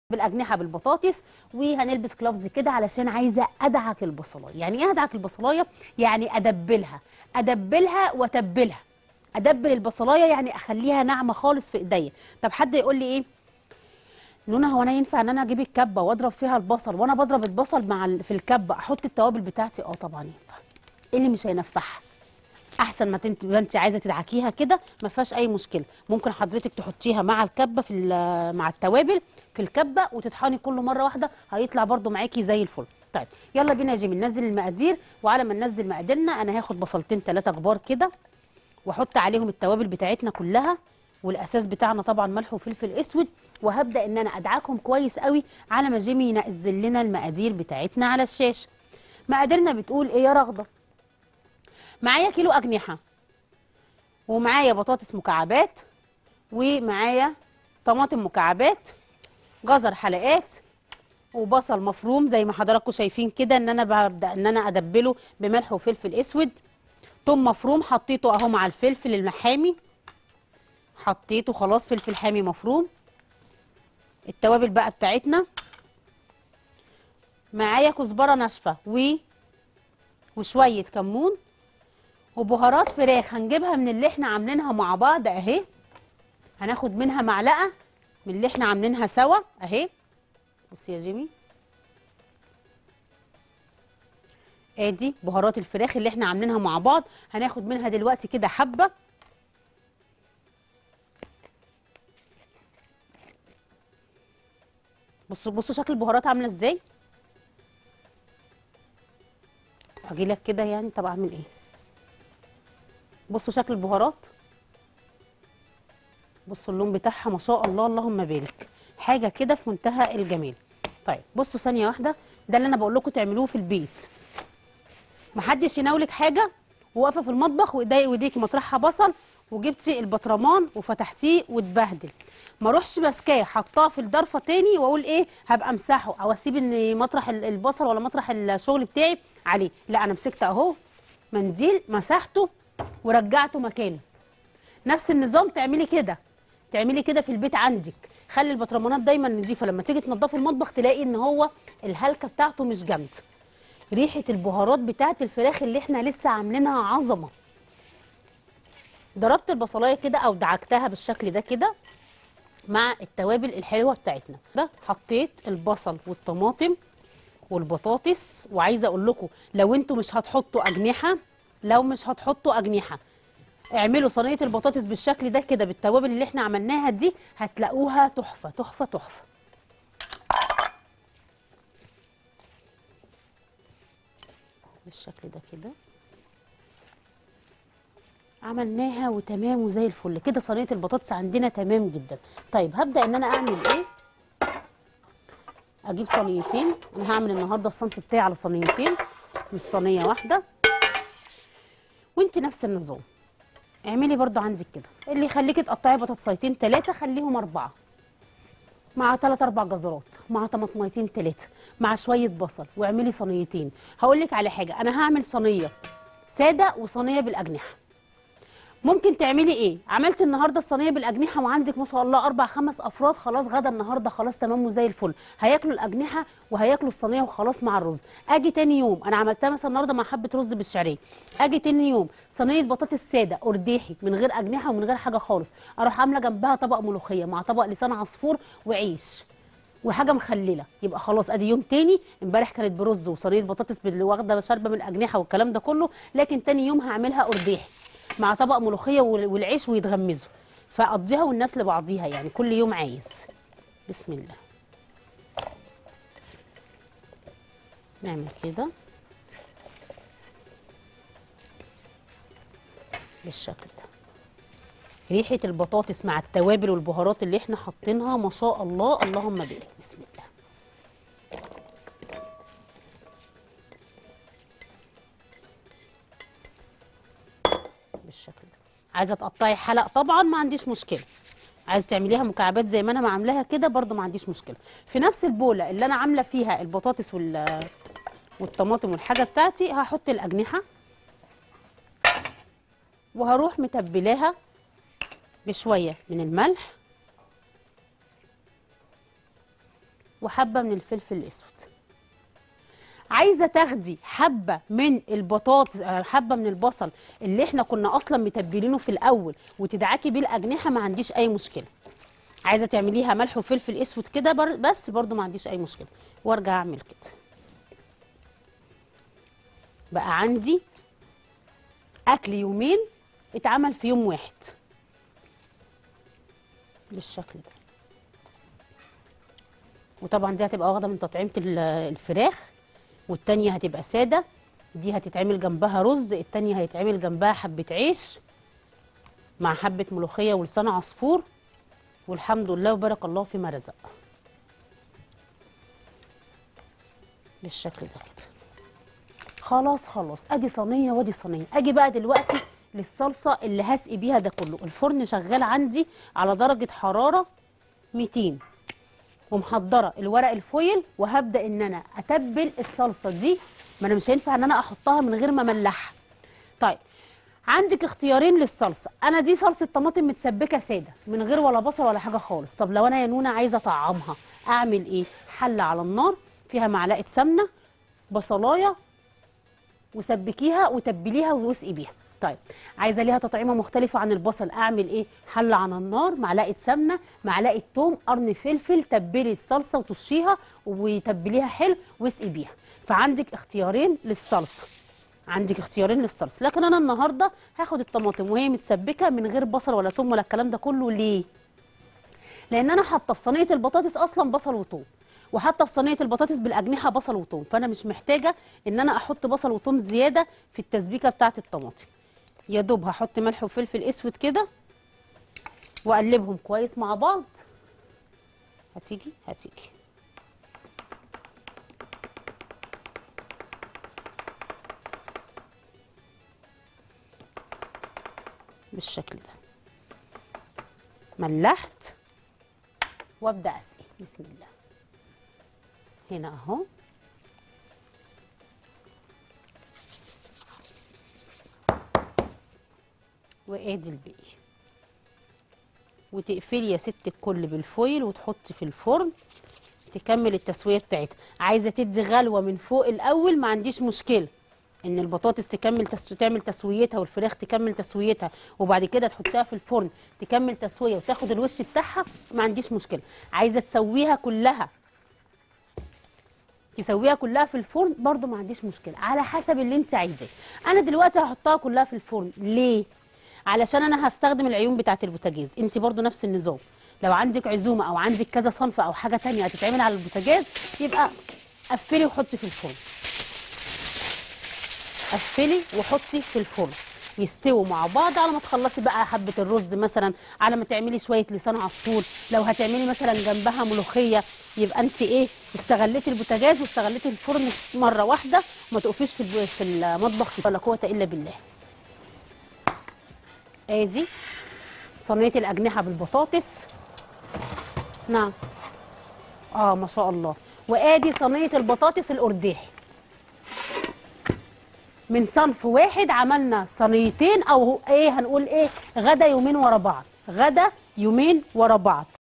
بالاجنحه بالبطاطس وهنلبس كلافز كده علشان عايزه ادعك البصلايه يعني ايه ادعك البصلايه يعني ادبلها ادبلها واتبلها ادبل البصلايه يعني اخليها ناعمه خالص في ايديا طب حد يقول لي ايه نونا هو انا ينفع ان انا اجيب الكبه واضرب فيها البصل وانا بضرب البصل مع ال- في الكبه احط التوابل بتاعتي اه طبعا ينفع ايه اللي مش هينفعها احسن ما انت ما انت عايزه تدعكيها كده ما فيهاش اي مشكله ممكن حضرتك تحطيها مع الكبه في ال- مع التوابل في الكبه وتطحني كله مره واحده هيطلع برده معاكي زي الفل طيب يلا بينا يا جيمي ننزل المقادير وعلى ما ننزل مقاديرنا انا هاخد بصلتين ثلاثه كبار كده واحط عليهم التوابل بتاعتنا كلها والاساس بتاعنا طبعا ملح وفلفل اسود وهبدا ان انا ادعكهم كويس قوي على ما جيمي ينزل لنا المقادير بتاعتنا على الشاشه مقاديرنا بتقول ايه يا رغده معايا كيلو اجنحه ومعايا بطاطس مكعبات ومعايا طماطم مكعبات جزر حلقات وبصل مفروم زي ما حضراتكم شايفين كده ان انا ببدا ان انا ادبله بملح وفلفل اسود توم مفروم حطيته اهو مع الفلفل المحامي حطيته خلاص فلفل حامي مفروم التوابل بقى بتاعتنا معايا كزبره ناشفه و وشويه كمون وبهارات فراخ هنجيبها من اللي احنا عاملينها مع بعض اهي هناخد منها معلقه من اللي احنا عاملينها سوا اهي بصي يا جيمي ادي بهارات الفراخ اللي احنا عاملينها مع بعض هناخد منها دلوقتي كده حبه بصوا بصوا شكل البهارات عامله ازاي اجي لك كده يعني طب اعمل ايه بصوا شكل البهارات بصوا اللون بتاعها ما شاء الله اللهم بارك حاجه كده في منتهى الجمال طيب بصوا ثانيه واحده ده اللي انا بقول لكم تعملوه في البيت محدش يناولك حاجه وواقفه في المطبخ وايدي وايديكي مطرحها بصل وجبتي البطرمان وفتحتيه واتبهدل ما اروحش ماسكاه حطاه في الضرفه تاني واقول ايه هبقى امسحه او اسيب ان مطرح ال- البصل ولا مطرح الشغل بتاعي عليه لا انا مسكت اهو منديل مسحته ورجعته مكانه نفس النظام تعملي كده تعملي كده في البيت عندك خلي البطرمانات دايما نضيفه لما تيجي تنضفي المطبخ تلاقي ان هو الهلكه بتاعته مش جامده ريحه البهارات بتاعت الفراخ اللي احنا لسه عاملينها عظمه ضربت البصلايه كده او دعكتها بالشكل ده كده مع التوابل الحلوه بتاعتنا ده حطيت البصل والطماطم والبطاطس وعايزه اقول لكم لو انتوا مش هتحطوا اجنحه لو مش هتحطوا اجنحه اعملوا صينيه البطاطس بالشكل ده كده بالتوابل اللي احنا عملناها دي هتلاقوها تحفه تحفه تحفه بالشكل ده كده عملناها وتمام وزي الفل كده صينيه البطاطس عندنا تمام جدا طيب هبدا ان انا اعمل ايه اجيب صينيتين انا هعمل النهارده الصنف بتاعي على صينيتين مش صينيه واحده وانت نفس النظام اعملي برضو عندك كده اللي يخليكي تقطعي بطاطسيتين ثلاثه خليهم اربعه مع ثلاث اربع جزرات مع طماطميتين ثلاثه مع شويه بصل واعملي صينيتين هقول لك على حاجه انا هعمل صينيه ساده وصينيه بالاجنحه ممكن تعملي ايه عملت النهارده الصينيه بالاجنحه وعندك ما شاء الله اربع خمس افراد خلاص غدا النهارده خلاص تمام وزي الفل هياكلوا الاجنحه وهياكلوا الصينيه وخلاص مع الرز اجي تاني يوم انا عملتها مثلا النهارده مع حبه رز بالشعريه اجي تاني يوم صينيه بطاطس ساده ارداحي من غير اجنحه ومن غير حاجه خالص اروح عامله جنبها طبق ملوخيه مع طبق لسان عصفور وعيش وحاجه مخلله يبقى خلاص ادي يوم تاني امبارح كانت برز وصينيه بطاطس باللي واخده شاربه من الاجنحه والكلام ده كله لكن تاني يوم هعملها ارداحي مع طبق ملوخيه وال- والعيش ويتغمزوا فاقضيها والناس لبعضيها يعني كل يوم عايز بسم الله نعمل كده بالشكل ده ريحه البطاطس مع التوابل والبهارات اللي احنا حاطينها ما شاء الله اللهم بارك بسم الله بالشكل ده عايزه تقطعي حلق طبعا ما عنديش مشكله عايزه تعمليها مكعبات زي ما انا ما عاملاها كده برضو ما عنديش مشكله في نفس البوله اللي انا عامله فيها البطاطس وال والطماطم والحاجه بتاعتي هحط الاجنحه وهروح متبلاها بشويه من الملح وحبه من الفلفل الاسود عايزه تاخدي حبه من البطاطس آه، حبه من البصل اللي احنا كنا اصلا متبلينه في الاول وتدعكي بيه الاجنحه ما عنديش اي مشكله عايزه تعمليها ملح وفلفل اسود كده بر... بس برضو ما عنديش اي مشكله وارجع اعمل كده بقى عندي اكل يومين اتعمل في يوم واحد بالشكل ده وطبعا دي هتبقى واخده من تطعيمه ال- الفراخ والتانية هتبقى ساده دي هتتعمل جنبها رز التانية هيتعمل جنبها حبه عيش مع حبه ملوخيه ولسان عصفور والحمد لله وبارك الله فيما رزق بالشكل ده كده خلاص خلاص ادي صينيه وادي صينيه اجي بقى دلوقتي للصلصه اللي هسقي بيها ده كله الفرن شغال عندي على درجه حراره 200 ومحضره الورق الفويل وهبدا ان انا اتبل الصلصه دي ما انا مش هينفع ان انا احطها من غير ما املحها طيب عندك اختيارين للصلصه انا دي صلصه طماطم متسبكه ساده من غير ولا بصل ولا حاجه خالص طب لو انا يا نونه عايزه اطعمها اعمل ايه حله على النار فيها معلقه سمنه بصلايه وسبكيها وتبليها واسقي بيها طيب عايزه ليها تطعيمه مختلفه عن البصل اعمل ايه حله على النار معلقه سمنه معلقه توم قرن فلفل تبلي الصلصه وطشيها وتبليها حلو واسقي بيها فعندك اختيارين للصلصه عندك اختيارين للصلصه لكن انا النهارده هاخد الطماطم وهي متسبكه من غير بصل ولا توم ولا الكلام ده كله ليه لان انا حاطه في صينيه البطاطس اصلا بصل وثوم وحاطه في صينيه البطاطس بالاجنحه بصل وثوم فانا مش محتاجه ان انا احط بصل وثوم زياده في التسبيكه بتاعه الطماطم يا دوب هحط ملح وفلفل اسود كده واقلبهم كويس مع بعض هتيجي هتيجي بالشكل ده ملحت وابدا اسقي بسم الله هنا اهو وادي الباقي وتقفلي يا ست الكل بالفويل وتحطي في الفرن تكمل التسويه بتاعتها عايزه تدي غلوه من فوق الاول ما عنديش مشكله ان البطاطس تكمل تس... تعمل تسويتها والفراخ تكمل تسويتها وبعد كده تحطيها في الفرن تكمل تسويه وتاخد الوش بتاعها ما عنديش مشكله عايزه تسويها كلها تسويها كلها في الفرن برضو ما عنديش مشكله على حسب اللي انت عايزاه انا دلوقتي هحطها كلها في الفرن ليه علشان انا هستخدم العيون بتاعه البوتاجاز انت برضو نفس النظام لو عندك عزومه او عندك كذا صنف او حاجه تانية هتتعمل على البوتاجاز يبقى قفلي وحطي في الفرن قفلي وحطي في الفرن يستووا مع بعض على ما تخلصي بقى حبه الرز مثلا على ما تعملي شويه لسان عصفور لو هتعملي مثلا جنبها ملوخيه يبقى انت ايه استغلتي البوتاجاز واستغلتي الفرن مره واحده وما تقفيش في الب- في المطبخ ولا قوه الا بالله ادي صينيه الاجنحه بالبطاطس نعم اه ما شاء الله وادي صينيه البطاطس الارداحي من صنف واحد عملنا صينيتين او ايه هنقول ايه غدا يومين ورا بعض غدا يومين ورا بعض